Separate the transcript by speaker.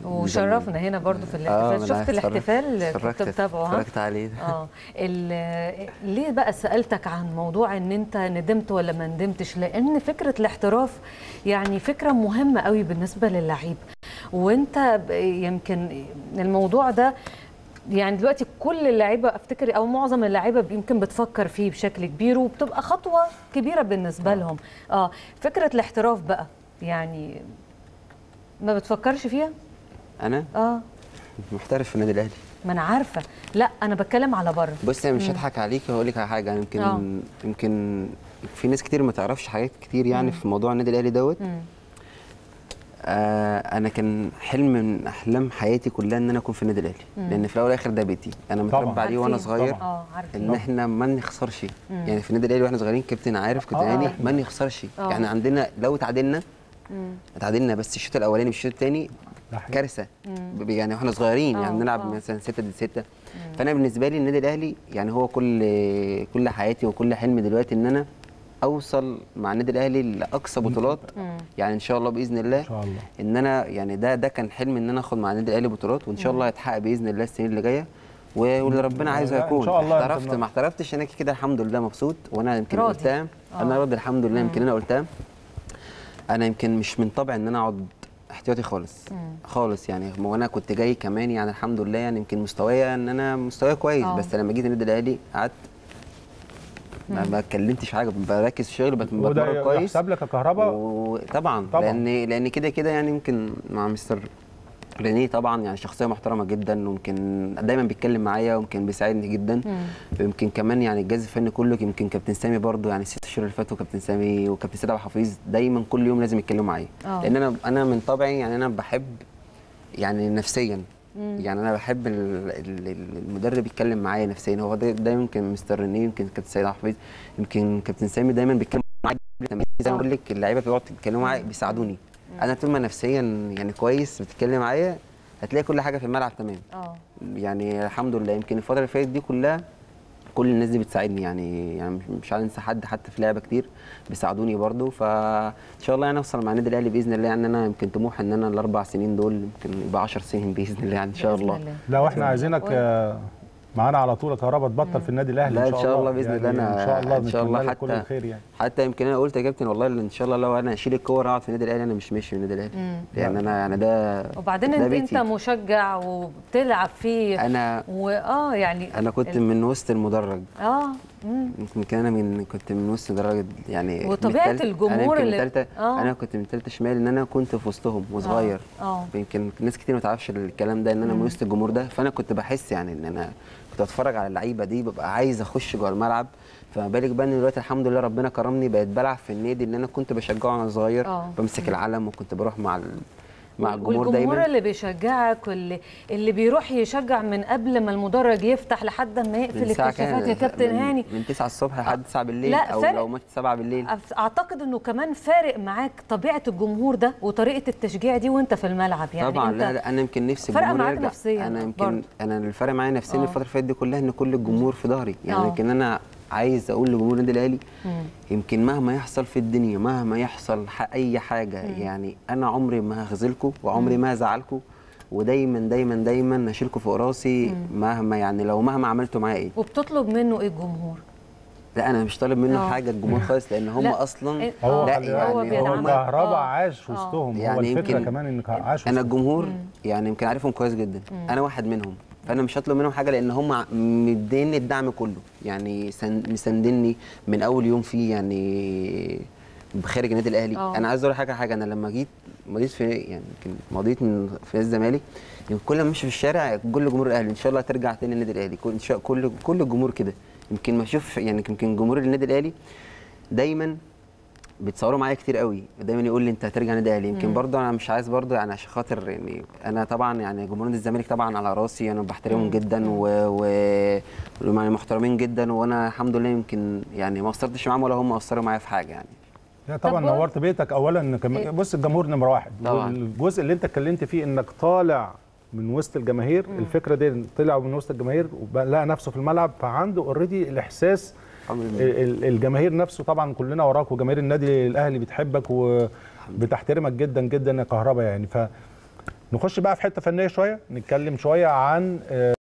Speaker 1: وشرفنا هنا برضو في
Speaker 2: آه،
Speaker 1: الاحتفال
Speaker 2: أنا
Speaker 1: شفت
Speaker 2: اتفرجت-
Speaker 1: الاحتفال كنت
Speaker 2: اتفرجت-
Speaker 1: بتابعه ها
Speaker 2: اتفرجت عليه
Speaker 1: اه ال- ليه بقى سالتك عن موضوع ان انت ندمت ولا ما ندمتش لان فكره الاحتراف يعني فكره مهمه قوي بالنسبه للعيب وانت ب- يمكن الموضوع ده يعني دلوقتي كل اللعيبه افتكر او معظم اللعيبه يمكن بتفكر فيه بشكل كبير وبتبقى خطوه كبيره بالنسبه لهم اه فكره الاحتراف بقى يعني ما بتفكرش فيها
Speaker 2: انا
Speaker 1: اه
Speaker 2: محترف في النادي الاهلي
Speaker 1: ما انا عارفه لا انا بتكلم على بره
Speaker 2: بص انا مش هضحك عليك وهقول لك على حاجه أنا يمكن
Speaker 1: آه.
Speaker 2: يمكن في ناس كتير ما تعرفش حاجات كتير يعني في موضوع النادي الاهلي دوت
Speaker 1: مم.
Speaker 2: آه انا كان حلم من احلام حياتي كلها ان انا اكون في النادي الاهلي لان في الاول والاخر ده بيتي انا
Speaker 3: طبعاً.
Speaker 2: متربى عليه وانا
Speaker 1: عارفين.
Speaker 2: صغير
Speaker 3: طبعاً.
Speaker 1: اه عارفين
Speaker 2: ان احنا ما نخسرش يعني في النادي الاهلي واحنا صغيرين كابتن عارف كابتن
Speaker 3: آه.
Speaker 2: هاني ما نخسرش
Speaker 1: آه.
Speaker 2: يعني عندنا لو اتعادلنا
Speaker 1: مم.
Speaker 2: اتعادلنا بس الشوط الاولاني والشوط الثاني
Speaker 3: ده حقيقي.
Speaker 2: كارثه ب- يعني واحنا صغيرين
Speaker 1: آه،
Speaker 2: يعني بنلعب
Speaker 1: آه.
Speaker 2: مثلا 6 ضد 6 فانا بالنسبه لي النادي الاهلي يعني هو كل كل حياتي وكل حلمي دلوقتي ان انا اوصل مع النادي الاهلي لاقصى بطولات
Speaker 1: مم.
Speaker 2: يعني ان شاء الله باذن الله
Speaker 3: ان شاء الله
Speaker 2: ان انا يعني ده ده كان حلم ان انا اخد مع النادي الاهلي بطولات وان شاء الله هيتحقق باذن الله السنين اللي جايه و- واللي ربنا عايزه
Speaker 3: لا، إن
Speaker 2: يكون
Speaker 3: شاء الله
Speaker 2: احترفت
Speaker 3: يمكن-
Speaker 2: ما احترفتش انا كده الحمد لله مبسوط وانا يمكن
Speaker 1: راضي.
Speaker 2: قلتها انا راضي الحمد لله يمكن انا قلتها انا يمكن مش من طبعي ان انا اقعد احتياطي خالص خالص يعني وانا كنت جاي كمان يعني الحمد لله يعني يمكن مستوايا ان انا مستواي كويس
Speaker 1: آه.
Speaker 2: بس لما جيت النادي الاهلي قعدت ما ما اتكلمتش حاجه بركز في شغلي بت- بتمرن
Speaker 3: وده
Speaker 2: كويس
Speaker 3: يحسب لك يا كهرباء
Speaker 2: وطبعا
Speaker 3: طبعاً.
Speaker 2: لان لان كده كده يعني يمكن مع مستر رينيه طبعا يعني شخصيه محترمه جدا ويمكن دايما بيتكلم معايا ويمكن بيساعدني جدا ويمكن كمان يعني الجهاز الفني كله يمكن كابتن سامي برضو يعني الست شهور اللي فاتوا كابتن سامي وكابتن سيد عبد الحفيظ دايما كل يوم لازم يتكلموا معايا
Speaker 1: آه.
Speaker 2: لان انا انا من طبعي يعني انا بحب يعني نفسيا يعني انا بحب ال- ال- ال- المدرب يتكلم معايا نفسيا هو دا- دايما يمكن مستر رينيه يمكن كابتن سيد عبد الحفيظ يمكن كابتن سامي دايما بيتكلم معايا قبل التمرين. زي ما بقول لك اللعيبه بيقعدوا يتكلموا معايا بيساعدوني انا طول ما نفسيا يعني كويس بتتكلم معايا هتلاقي كل حاجه في الملعب تمام
Speaker 1: اه
Speaker 2: يعني الحمد لله يمكن الفتره اللي فاتت دي كلها كل الناس دي بتساعدني يعني يعني مش- مش هنسى حد حتى في لعبه كتير بيساعدوني برضو فان شاء الله يعني اوصل مع النادي الاهلي باذن الله يعني انا يمكن طموح ان انا الاربع سنين دول يمكن يبقى 10 سنين باذن الله يعني ان شاء
Speaker 1: بإذن
Speaker 2: الله
Speaker 3: لا واحنا عايزينك آه، معانا على طول يا كهرباء تبطل في النادي الاهلي
Speaker 2: لا ان شاء الله باذن الله
Speaker 3: يعني
Speaker 2: انا
Speaker 3: ان شاء الله
Speaker 2: ان شاء الله
Speaker 3: نتمنى لك كل
Speaker 2: حتى
Speaker 3: الخير يعني
Speaker 2: حتى يمكن انا قلت يا كابتن والله ان شاء الله لو انا اشيل الكور اقعد في النادي الاهلي انا مش ماشي من النادي الاهلي لان انا يعني ده
Speaker 1: وبعدين
Speaker 2: ده
Speaker 1: انت
Speaker 2: بيتي.
Speaker 1: انت مشجع وبتلعب فيه
Speaker 2: انا
Speaker 1: واه يعني
Speaker 2: انا كنت من وسط المدرج
Speaker 1: اه مم.
Speaker 2: يمكن انا من كنت من وسط درجه يعني من
Speaker 1: وطبيعة
Speaker 2: التالت-
Speaker 1: الجمهور
Speaker 2: انا يمكن
Speaker 1: اللي-
Speaker 2: من تالتة
Speaker 1: آه.
Speaker 2: انا كنت من ثالثه شمال ان انا كنت في وسطهم وصغير
Speaker 1: اه
Speaker 2: يمكن ناس كتير ما تعرفش الكلام ده ان انا من وسط الجمهور ده فانا كنت بحس يعني ان انا كنت اتفرج على اللعيبه دي ببقى عايز اخش جوه الملعب فما بالك بقى ان دلوقتي الحمد لله ربنا كرمني بقيت بلعب في النادي اللي انا كنت بشجعه وانا صغير
Speaker 1: آه.
Speaker 2: بمسك العلم وكنت بروح مع ال... مع الجمهور
Speaker 1: والجمهور
Speaker 2: دايما
Speaker 1: اللي بيشجعك واللي اللي بيروح يشجع من قبل ما المدرج يفتح لحد ما يقفل
Speaker 2: من ساعه
Speaker 1: الكشافات يا
Speaker 2: كام
Speaker 1: كابتن
Speaker 2: من,
Speaker 1: هاني
Speaker 2: من 9 الصبح لحد 9 بالليل
Speaker 1: لا،
Speaker 2: او
Speaker 1: فرق.
Speaker 2: لو ماتش 7 بالليل
Speaker 1: أف- اعتقد انه كمان فارق معاك طبيعه الجمهور ده وطريقه التشجيع دي وانت في الملعب يعني
Speaker 2: طبعا
Speaker 1: انت
Speaker 2: لا, لا انا يمكن نفسي
Speaker 1: فرق
Speaker 2: الجمهور
Speaker 1: معاك
Speaker 2: يرجع
Speaker 1: نفسياً
Speaker 2: انا يمكن
Speaker 1: برضه.
Speaker 2: انا الفرق معايا نفسيا
Speaker 1: آه.
Speaker 2: الفتره اللي فاتت دي كلها ان كل الجمهور في ظهري يعني
Speaker 1: آه.
Speaker 2: يمكن انا عايز اقول لجمهور النادي الاهلي
Speaker 1: مم.
Speaker 2: يمكن مهما يحصل في الدنيا مهما يحصل ح- اي حاجه يعني انا عمري ما هخذلكم وعمري ما هزعلكم ودايما دايما دايما هشيلكم فوق راسي مهما يعني لو مهما عملتوا معايا ايه
Speaker 1: وبتطلب منه ايه الجمهور
Speaker 2: لا انا مش طالب منه
Speaker 1: آه.
Speaker 2: حاجه الجمهور خالص لان هم
Speaker 1: لا.
Speaker 2: اصلا
Speaker 1: إيه،
Speaker 3: هو
Speaker 2: لا
Speaker 3: خلي بالك،
Speaker 1: هو
Speaker 2: يعني
Speaker 3: هو
Speaker 1: بيدعمك.
Speaker 3: كهرباء
Speaker 1: آه.
Speaker 3: عاش
Speaker 1: آه.
Speaker 3: وسطهم هو
Speaker 2: يعني
Speaker 3: الفكره
Speaker 2: يمكن
Speaker 3: كمان انك عاش
Speaker 2: انا
Speaker 3: وسطهم
Speaker 2: الجمهور يعني يمكن عارفهم كويس جدا انا واحد منهم فانا مش هطلب منهم حاجه لان هم مديني الدعم كله يعني سن- مساندني من اول يوم فيه يعني بخارج النادي الاهلي
Speaker 1: آه.
Speaker 2: انا عايز اقول حاجه حاجه انا لما جيت مضيت في يعني يمكن مضيت من في نادي الزمالك يمكن كل ما امشي في الشارع كل جمهور الاهلي ان شاء الله ترجع تاني النادي الاهلي كل إن شاء كل كل الجمهور كده يمكن ما اشوف يعني يمكن جمهور النادي الاهلي دايما بيتصوروا معايا كتير قوي دايما يقول لي انت هترجع نادي الاهلي يمكن برضه انا مش عايز برضه يعني عشان خاطر يعني انا طبعا يعني جمهور نادي الزمالك طبعا على راسي انا بحترمهم جدا و, و... يعني محترمين جدا وانا الحمد لله يمكن يعني ما قصرتش معاهم ولا هم قصروا معايا في حاجه يعني
Speaker 3: يا طبعا
Speaker 1: طب هو-
Speaker 3: نورت بيتك اولا كمان بص الجمهور نمره واحد
Speaker 2: طبعاً.
Speaker 3: والجزء اللي انت اتكلمت فيه انك طالع من وسط الجماهير الفكره دي طلع من وسط الجماهير ولقى نفسه في الملعب فعنده اوريدي الاحساس
Speaker 2: الحمد لله
Speaker 3: ال- الجماهير نفسه طبعا كلنا وراك وجماهير النادي الاهلي بتحبك وبتحترمك جدا جدا يا كهربا يعني ف نخش بقى في حته فنيه شويه نتكلم شويه عن آه،